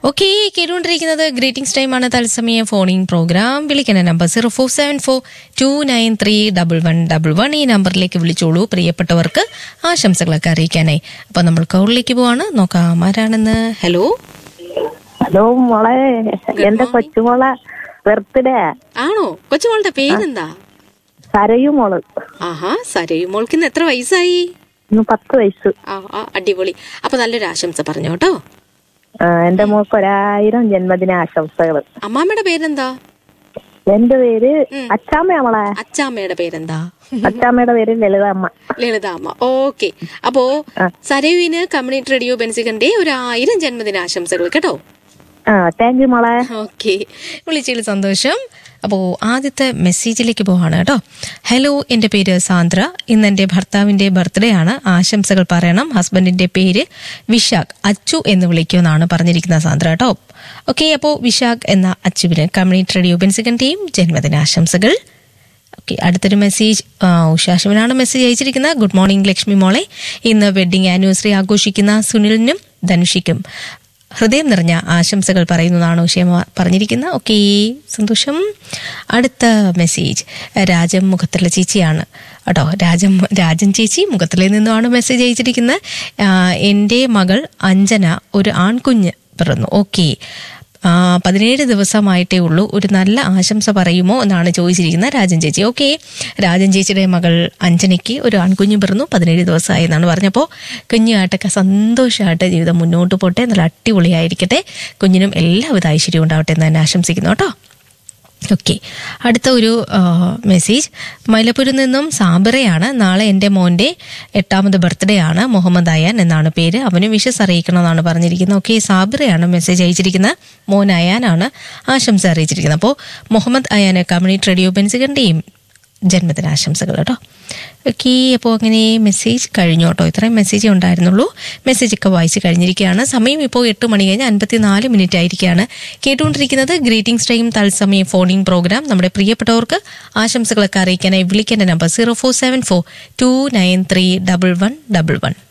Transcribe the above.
okay കേട്ടുകൊണ്ടിരിക്കുന്നത് greetings ടൈമാണ് തത്സമയ ഫോണിംഗ് പ്രോഗ്രാം വിളിക്കേണ്ട number zero four seven four two nine three double one double one ഈ നമ്പറിലേക്ക് വിളിച്ചോളൂ പ്രിയപ്പെട്ടവർക്ക് ആശംസകളൊക്കെ അറിയിക്കാനായി അപ്പൊ നമ്മൾ കോളിലേക്ക് പോവാണ് നോക്കാം ആരാണെന്ന് ഹലോ ഹലോ മോളെ എന്റെ കൊച്ചുമോളെ ബർത്ത്ഡേ ആണോ കൊച്ചുമോളുടെ പേരെന്താ സരയു മോള് ആഹാ സരയു മോൾക്ക് ഇന്ന് എത്ര വയസ്സായി ഇന്ന് പത്ത് വയസ്സ് ആ ആ, അടിപൊളി അപ്പൊ നല്ലൊരു ആശംസ പറഞ്ഞു കേട്ടോ ആ, എന്റെ മോൾക്ക് ഒരായിരം ജന്മദിന ആശംസകള് അമ്മാമ്മയുടെ പേരെന്താ എന്റെ പേര് അച്ചാമ്മ മോളെ അച്ചാമ്മയുടെ പേരെന്താ അച്ചാമ്മയുടെ പേര് ലളിതമ്മ ലളിതാമ്മ ഓക്കെ അപ്പോ സരയുവിന് കമ്മ്യൂണിറ്റി റേഡിയോ ബെൻസികന്റെ ഒരു ആയിരം ജന്മദിനാശംസകൾ കേട്ടോ ആ താങ്ക് യു മോളെ ഓക്കെ വിളിച്ചതിൽ സന്തോഷം അപ്പോൾ ആദ്യത്തെ മെസ്സേജിലേക്ക് പോവാണ് കേട്ടോ ഹലോ എൻ്റെ പേര് സാന്ദ്ര ഇന്ന് എൻ്റെ ഭർത്താവിൻ്റെ ബർത്ത്ഡേ ആണ് ആശംസകൾ പറയണം ഹസ്ബൻഡിൻ്റെ പേര് വിശാഖ് അച്ചു എന്ന് വിളിക്കുമെന്നാണ് പറഞ്ഞിരിക്കുന്ന സാന്ദ്ര കേട്ടോ ഓക്കെ അപ്പോൾ വിശാഖ് എന്ന അച്ചുവിന് കമ്മ്യൂണിറ്റി റേഡിയോ ബെൻസികന്റെയും ജന്മദിനാശംസകൾ ഓക്കെ അടുത്തൊരു മെസ്സേജ് ഉഷാശുവിനാണ് മെസ്സേജ് അയച്ചിരിക്കുന്നത് ഗുഡ് മോർണിംഗ് ലക്ഷ്മി മോളെ ഇന്ന് വെഡിങ് ആനിവേഴ്സറി ആഘോഷിക്കുന്ന സുനിലിനും ധനുഷിക്കും ഹൃദയം നിറഞ്ഞ ആശംസകൾ പറയുന്നതാണ് ഉഷയം പറഞ്ഞിരിക്കുന്നത് ഓക്കെ സന്തോഷം അടുത്ത മെസ്സേജ് രാജം മുഖത്തുള്ള ചേച്ചിയാണ് കേട്ടോ രാജം രാജൻ ചേച്ചി മുഖത്തിലെ നിന്നുമാണ് മെസ്സേജ് അയച്ചിരിക്കുന്നത് ആ, എൻ്റെ മകൾ അഞ്ജന ഒരു ആൺകുഞ്ഞ് പിറന്നു ഓക്കെ ആ, പതിനേഴ് ദിവസമായിട്ടേ ഉള്ളൂ ഒരു നല്ല ആശംസ പറയുമോ എന്നാണ് ചോദിച്ചിരിക്കുന്നത് രാജൻ ചേച്ചി ഓക്കെ രാജൻ ചേച്ചിയുടെ മകൾ അഞ്ജനയ്ക്ക് ഒരു ആൺകുഞ്ഞ് പിറന്നു പതിനേഴ് ദിവസമായി എന്നാണ് പറഞ്ഞപ്പോൾ കുഞ്ഞുമായിട്ടൊക്കെ സന്തോഷമായിട്ട് ജീവിതം മുന്നോട്ട് പോട്ടെ നല്ല അടിപൊളിയായിരിക്കട്ടെ കുഞ്ഞിനും എല്ലാവിധ ഐശ്വര്യവും ഉണ്ടാവട്ടെ എന്ന് തന്നെ ആശംസിക്കുന്നു കേട്ടോ ഓക്കെ അടുത്ത ഒരു ആ, മെസ്സേജ് മൈലപ്പൂരിൽ നിന്നും സാബിറയാണ് നാളെ എൻ്റെ മോൻ്റെ എട്ടാമത് ബർത്ത്ഡേ ആണ് മുഹമ്മദ് അയാൻ എന്നാണ് പേര് അവന് വിഷസ് അറിയിക്കണമെന്നാണ് പറഞ്ഞിരിക്കുന്നത് ഓക്കെ സാബിറയാണ് മെസ്സേജ് അയച്ചിരിക്കുന്നത് മോൻ അയാനാണ് ആശംസ അറിയിച്ചിരിക്കുന്നത് അപ്പോൾ മുഹമ്മദ് അയാന് കമ്മ്യൂണിറ്റി റേഡിയോ ബെൻസികൻ്റെയും ജന്മദിനാശംസകൾ കേട്ടോ ഓക്കെ അപ്പോൾ അങ്ങനെ മെസ്സേജ് കഴിഞ്ഞു കേട്ടോ ഇത്രയും മെസ്സേജേ ഉണ്ടായിരുന്നുള്ളൂ മെസ്സേജ് ഒക്കെ വായിച്ച് കഴിഞ്ഞിരിക്കുകയാണ് സമയം ഇപ്പോൾ എട്ട് മണി കഴിഞ്ഞ് അൻപത്തിനാല് മിനിറ്റ് ആയിരിക്കുകയാണ് കേട്ടുകൊണ്ടിരിക്കുന്നത് ഗ്രീറ്റിംഗ്സ് ടൈം തത്സമയം ഫോണിംഗ് പ്രോഗ്രാം നമ്മുടെ പ്രിയപ്പെട്ടവർക്ക് ആശംസകളൊക്കെ അറിയിക്കാനായി വിളിക്കേണ്ട number zero four seven four two nine three double one double one